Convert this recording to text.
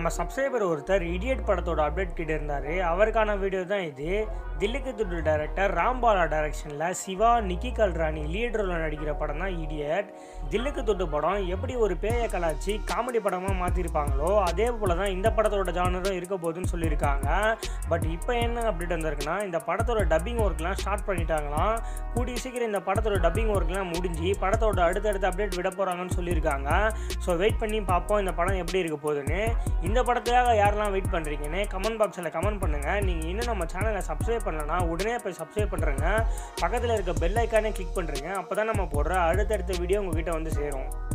நம்ம சப்ஸ்கிரைபர் ஒருத்தர் இடியட் படத்தோட அப்டேட் கிட்ட இருந்தாரு அவருக்கான வீடியோ தான் இது தில்லுக்கு துட்டு டைரக்டர் ராம்பாலா டைரக்ஷனில் சிவா நிக்கி கல்ராணி லீட் ரோலில் நடிக்கிற படம் தான் இடியட் தில்லுக்கு துட்டு படம் எப்படி ஒரு பேயை கலாச்சி காமெடி படமாக மாற்றிருப்பாங்களோ அதே போல் தான் இந்த படத்தோட ஜானரும் இருக்க போகுதுன்னு சொல்லியிருக்காங்க பட் இப்போ என்ன அப்டேட் வந்திருக்குன்னா இந்த படத்தோட டப்பிங் ஒர்க்லாம் ஸ்டார்ட் பண்ணிட்டாங்களாம் கூடிய சீக்கிரம் இந்த படத்தோட டப்பிங் ஒர்க்லாம் முடிஞ்சு படத்தோட அடுத்தடுத்த அப்டேட் விட போகிறாங்கன்னு சொல்லியிருக்காங்க ஸோ வெயிட் பண்ணி பார்ப்போம் இந்த படம் எப்படி இருக்க போகுதுன்னு இந்த படத்துக்காக யாரெல்லாம் வெயிட் பண்ணுறீங்கன்னு கமெண்ட் பாக்ஸில் கமெண்ட் பண்ணுங்கள் நீங்கள் இன்னும் நம்ம சேனலை சப்ஸ்கிரைப் பண்ணலன்னா உடனே போய் சப்ஸ்கிரைப் பண்ணுறேங்க பக்கத்தில் இருக்க பெல் ஐக்கானே கிளிக் பண்ணுறேங்க அப்போ தான் நம்ம போடுற அடுத்தடுத்த வீடியோ உங்ககிட்ட வந்து சேரும்